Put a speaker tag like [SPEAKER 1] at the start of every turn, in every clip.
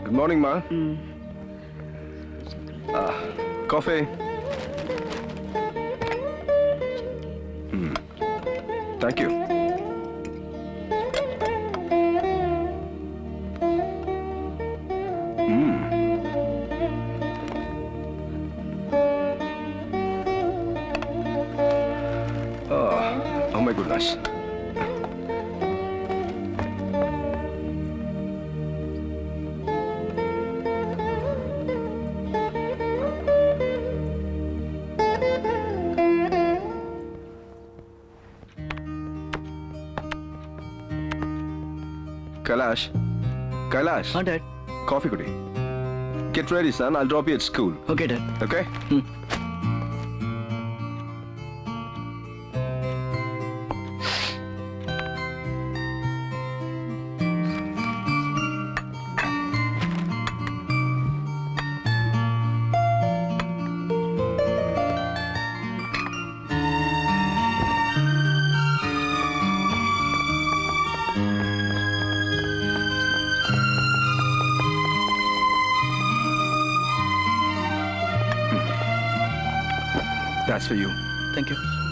[SPEAKER 1] Good morning, Ma. Uh, coffee. Hmm. Thank you. Oh, oh my goodness. Kailash. Kailash.
[SPEAKER 2] Ah dad
[SPEAKER 1] Coffee kudi. Get ready, son. I'll drop you at school.
[SPEAKER 2] Okay dad
[SPEAKER 1] Okay? That's for you.
[SPEAKER 2] Thank you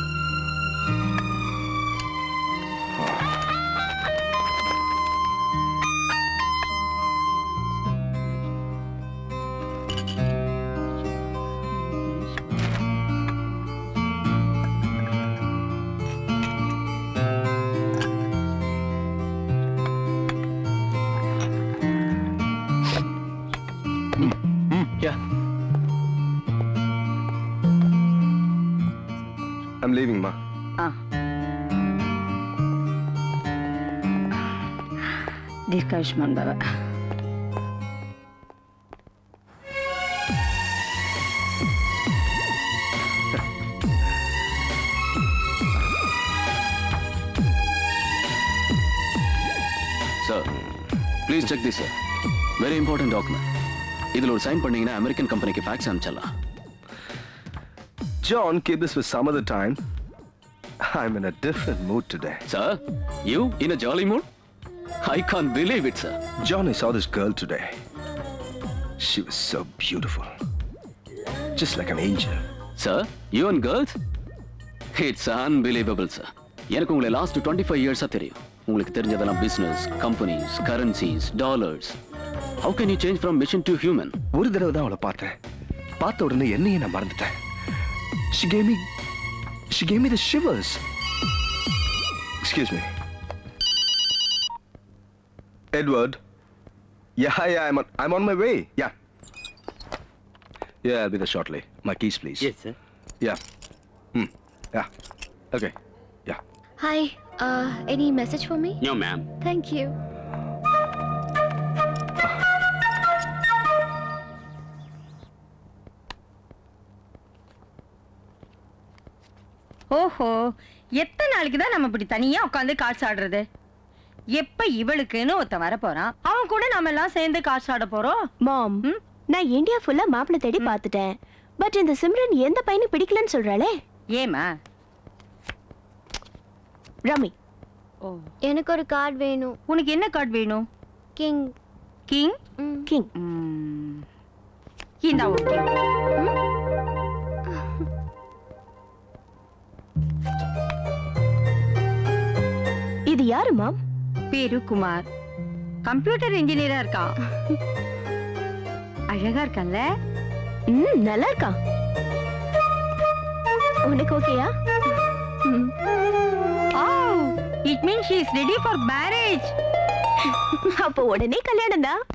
[SPEAKER 2] yeah
[SPEAKER 1] I'm leaving, Ma.
[SPEAKER 3] தீர்க்காயுஷ்மான் பவ
[SPEAKER 2] sir please check this sir very important document இதில் ஒரு sign பண்ணீங்கன்னா American கம்பெனிக்கு fax அனுப்பிச்சிடலாம்
[SPEAKER 1] John, keep this for some other time. I'm in a different mood today.
[SPEAKER 2] Sir you in a jolly mood I can't believe it sir
[SPEAKER 1] John, I saw this girl today. She was so beautiful. Just like an angel.
[SPEAKER 2] Sir you and girls it's unbelievable sir எனக்கு உங்களை last twenty five இயர்ஸாக தெரியும் உங்களுக்கு தெரிஞ்சதெல்லாம் business companies currencies dollars how can you change from machine to human
[SPEAKER 1] ஒரு தடவை தான் அவளை பார்த்தேன் பார்த்த உடனே என்னையே நான் மறந்துட்டேன் she gave me she gave me the shivers excuse me edward yeah yeah i'm on, i'm on my way yeah yeah i'll be there shortly my keys please
[SPEAKER 2] sir
[SPEAKER 1] yeah hmm yeah okay yeah
[SPEAKER 4] Hi, uh, any message for me?
[SPEAKER 2] No ma'am
[SPEAKER 4] Thank you.
[SPEAKER 3] ஓஹோ எத்தனை நாளைக்கு தான் நம்ம இப்படி தனியா உட்காந்து காசு ஆடுறது எப்ப இவளுக்குன்னு ஒருத்தன் வர போறான் அவன் கூட நாம எல்லாம் சேர்ந்து காசு ஆட போறோம்
[SPEAKER 5] மாம்
[SPEAKER 3] ம்?
[SPEAKER 5] நான் இந்தியா ஃபுல்லா மாப்பிள்ளை தேடி பார்த்துட்டேன் பட் இந்த சிம்ரன் எந்த பையனும் பிடிக்கலன்னு சொல்றாளே
[SPEAKER 3] ஏமா
[SPEAKER 5] ரமி
[SPEAKER 3] ஓ
[SPEAKER 4] எனக்கு ஒரு கார்டு வேணும்
[SPEAKER 3] உனக்கு என்ன கார்டு வேணும்
[SPEAKER 4] கிங்
[SPEAKER 3] கிங்
[SPEAKER 5] கிங்
[SPEAKER 3] ம். இந்தா ஒரு king.
[SPEAKER 5] இது யாரு மாம்
[SPEAKER 3] பேரு குமார் கம்ப்யூட்டர் இன்ஜினியரா இருக்கான் அழகா இருக்கான்ல
[SPEAKER 5] ம் நல்லா இருக்கான் உனக்கு ஓகேயா ம்.
[SPEAKER 3] Oh it mean she is ready for marriage
[SPEAKER 5] அப்போ உடனே கல்யாணம் தான்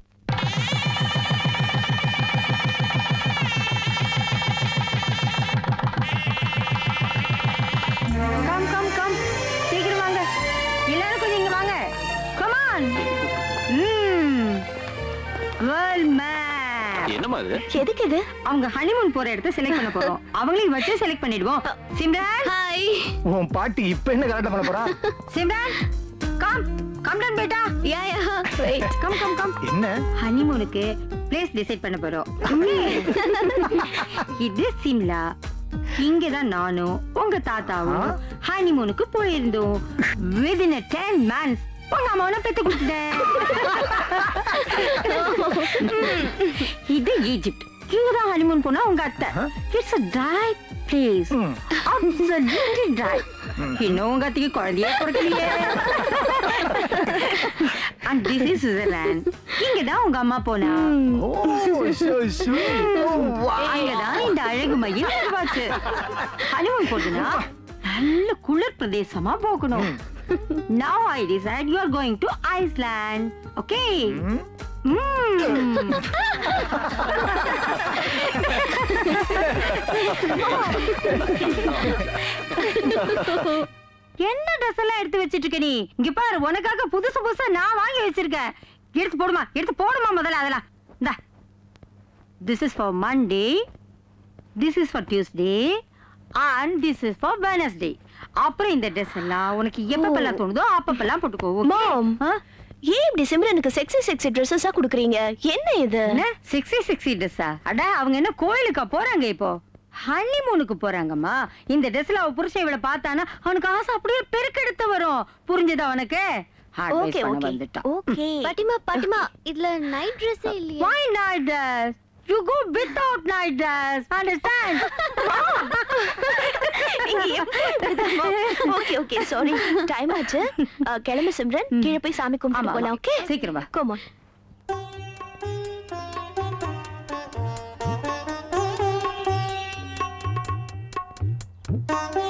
[SPEAKER 3] கம் கம் கம் சீக்கிரம் வாங்க எல்லாரும் கொஞ்சம் இங்க வாங்க கம் ஆன் ம் வேர்ல்ட் மேப்
[SPEAKER 2] என்னமா இது
[SPEAKER 5] எதுக்கு இது
[SPEAKER 3] அவங்க ஹனிமூன் போற இடத்த செலக்ட் பண்ண போறோம் அவங்களையும் வச்சு செலக்ட் பண்ணிடுவோம் சிம்ரன்
[SPEAKER 4] ஹாய்
[SPEAKER 6] உன் பாட்டி இப்ப என்ன கரெக்டா பண்ண போறா
[SPEAKER 3] சிம்ரன் கம் கம் டன் பேட்டா
[SPEAKER 4] yeah yeah wait
[SPEAKER 3] come come come
[SPEAKER 6] என்ன
[SPEAKER 3] ஹனிமூனுக்கு பிளேஸ் டிசைட் பண்ண போறோம் இது சிம்லா இங்கதான் நானும் உங்க தாத்தாவும் ஹனிமூனுக்கு போயிருந்தோம் விதின் டென் மந்த்ஸ் உங்க அம்மாவை பெத்து கொடுத்துட்டேன் இது ஈஜிப்ட் இங்கதான் ஹனிமூன் போனா உங்க அத்தை இட்ஸ் a dry place
[SPEAKER 6] ம்.
[SPEAKER 3] absolutely dry இன்னும் உங்க அத்தைக்கு குழந்தையே பிறக்கலையே and this is சுவிட்சர்லாந்து இங்கதான் உங்க அம்மா போனா
[SPEAKER 6] ஓ so sweet.
[SPEAKER 3] அங்கதான் இந்த அழகு மையம் உருவாச்சு ஹனிமூன் போட்டுனா நல்ல குளிர் பிரதேசமா போகணும் Now I decide you are going to Iceland. Okay?
[SPEAKER 6] ம்.
[SPEAKER 3] Mm. என்ன ட்ரெஸ் எல்லாம் எடுத்து வச்சிட்டு இருக்க நீ இங்க பாரு உனக்காக புதுசு புதுசா நான் வாங்கி வச்சிருக்கேன் எடுத்து போடுமா எடுத்து போடுமா முதல்ல அதெல்லாம் இந்தா this is for Monday this is for Tuesday and this is for Wednesday அப்புறம் இந்த ட்ரெஸ் எல்லாம் உனக்கு எப்பப்பெல்லாம் தோணுதோ அப்பப்பெல்லாம் போட்டுக்கோ okay?
[SPEAKER 5] மாம்
[SPEAKER 3] ஆ?
[SPEAKER 5] ஏன் இப்படி சிம்ரனுக்கு செக்ஸி செக்ஸி ட்ரெஸ்ஸஸா குடுக்குறீங்க என்ன இது
[SPEAKER 3] என்ன சிக்ஸி சிக்ஸி ட்ரெஸ்ஸா அட அவங்க என்ன கோயிலுக்கா போறாங்க இப்போ ஹனிமூனுக்கு போறாங்கம்மா இந்த ட்ரெஸ்ல அவ புருஷன் இவளை பார்த்தானா அவனுக்கு ஆசை அப்படியே பெருக்கெடுத்து வரும் புரிஞ்சதா அவனுக்கு Advice
[SPEAKER 5] ஓகே
[SPEAKER 3] பண்ண
[SPEAKER 5] ஓகே
[SPEAKER 3] வந்துட்டான்
[SPEAKER 5] ஓகே
[SPEAKER 4] பாட்டிமா பாட்டிமா இதுல நைட் ட்ரெஸ்ஸே இல்லையா
[SPEAKER 3] Why night dress? You go without night dress. Understand?
[SPEAKER 5] Okay okay sorry time ஆச்சு அஹ், கிளம்பு சிம்ரன் கீழே போய் சாமி
[SPEAKER 3] ஆமா,
[SPEAKER 5] கும்பிட்டு
[SPEAKER 3] ஆமா.
[SPEAKER 5] போலாம் ஓகே
[SPEAKER 3] சீக்கிரம் வா.
[SPEAKER 5] கோமா
[SPEAKER 4] பாட்டிமா